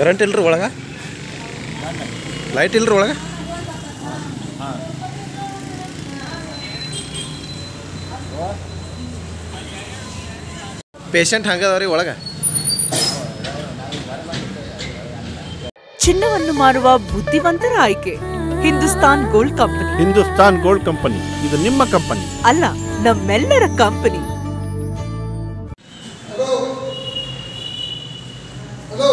current ಇಲ್ರಿ ಒಳಗೆ light ಇಲ್ರಿ ಒಳಗೆ ಪೇಷಂಟ್ ಹಂಗದವ್ರಿ ಒಳಗೆ ಚಿನ್ನವನ್ನು ಮಾರುವ ಬುದ್ಧಿವಂತರ ಆಯ್ಕೆ Hindustan Gold Company Hindustan Gold Company ಇದು ನಿಮ್ಮ ಕಂಪನಿ ಅಲ್ಲ ನಮ್ಮೆಲ್ಲರ ಕಂಪನಿ ಹಲೋ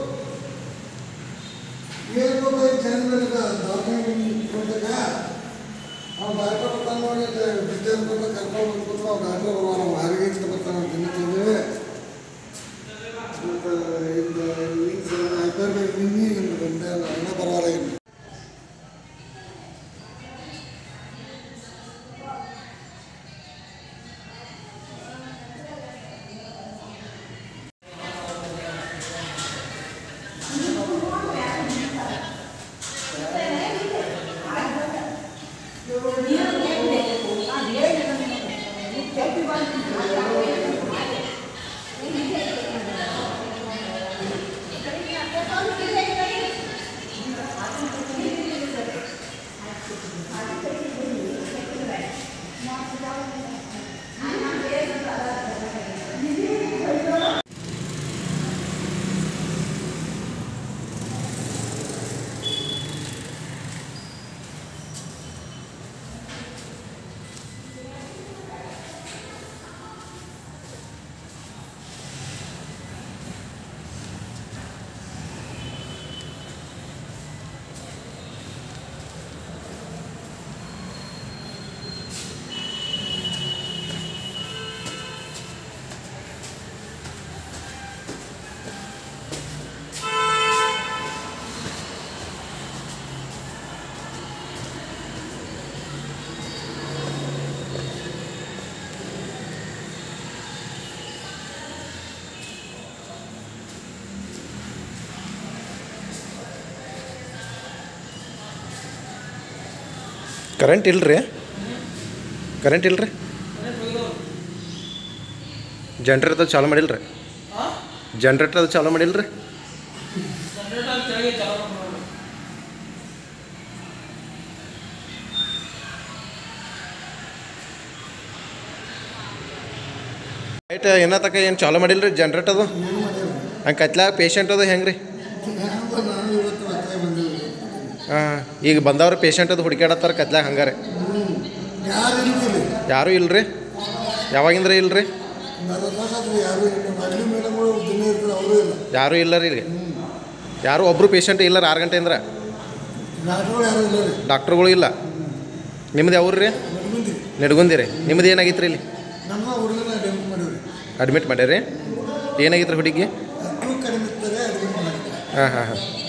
ಏನು ಜನರಿಗೆ ದವಾಖಾನೆ ಕೊಡ್ಬೇಕಾ ಅವ್ನು ಡಾಕ್ಟರ್ ಬರ್ತಾನೆ ನೋಡಿ ಬಿದ್ದ ಕರ್ಕೊಂಡು ಬಂದ್ಬಿಟ್ಟು ಅವ್ನು ಡಾಕ್ಟರ್ ಬರುವ ನಾವು ಆರೋಗ್ಯದಿಂದ ಬರ್ತಾನೆ ಅಂತ ತಿನ್ನಿದ್ದೀವಿ ಮತ್ತು ಇದು ಐಪರ್ ನಿನ್ನೆ ಬಂದೆ ಅಣ್ಣ ಪರವಾಗಿಲ್ಲ ಕರೆಂಟ್ ಇಲ್ರಿ ಕರೆಂಟ್ ಇಲ್ರಿ ಜನ್ರೇಟರ್ ಅದು ಚಾಲು ಮಾಡಿಲ್ರಿ ಜನ್ರೇಟರ್ ಅದು ಚಾಲು ಮಾಡಿಲ್ರಿ ಲೈಟ್ ಏನತಕ ಏನು ಚಾಲು ಮಾಡಿಲ್ರಿ ಜನ್ರೇಟ್ ಅದು ಏನು ಮಾಡಿಲ್ಲ ಹಂಗೆ ಕತ್ಲಾಗ ಪೇಷಂಟ್ ಅದು ಹೆಂಗೆ ರೀ ಹ್ಯಾಂಗ ನಾನು ಇವತ್ತು ಮತ್ತೆ ಬಂದಿಲ್ಲ ಹಾಂ ಈಗ ಬಂದವ್ರ ಪೇಷಂಟ್ ಅದು ಹುಡುಕ್ಯಾಡತ್ತಾರ ಕತ್ಲಾಗ ಹಂಗಾರೆ ಯಾರು ಇಲ್ದಿಲ್ಲ ಯಾರೂ ಇಲ್ರಿ ಯಾವಾಗಿಂದ್ರ ಇಲ್ರಿ ನಲವತ್ತು ವರ್ಷ ಆದ್ರೂ ಯಾರು ಇಲ್ಲ ಮಗಲಿ ಮೇಡಮ್ಗಳು ದಿನ ಇರ್ತಾರೆ ಅವರು ಇಲ್ಲ ಯಾರೂ ಇಲ್ಲ ರೀ ಈಗ ಯಾರು ಒಬ್ಬರು ಪೇಷಂಟ್ ಇಲ್ಲ ಆರು ಗಂಟೆಯಿಂದ ಡಾಕ್ಟ್ರುಗಳು ಯಾರು ಇಲ್ಲ ರೀ ಡಾಕ್ಟ್ರುಗಳು ಇಲ್ಲ ನಿಮ್ದು ಯಾವ್ರು ರೀ ನಡ್ಮಂದಿ ನಡ್ಗುಂದಿ ರೀ ನಿಮ್ದು ಏನಾಗಿತ್ತು ರೀ ಇಲ್ಲಿ ನಮ್ಮ ಹುಡುಗನ ಡೆಂಪ್ ಮಾಡಿವ್ರಿ ಅಡ್ಮಿಟ್ ಮಾಡ್ಯಾರಿ ಏನಾಗಿತ್ತು ರೀ ಹುಡುಗಿ ಅಷ್ಟು ಕಡಿಮೆ ಇರ್ತಾರೆ ಅಡ್ಮಿಟ್ ಮಾಡ್ತಾರೆ ಹಾಂ ಹಾಂ ಹಾಂ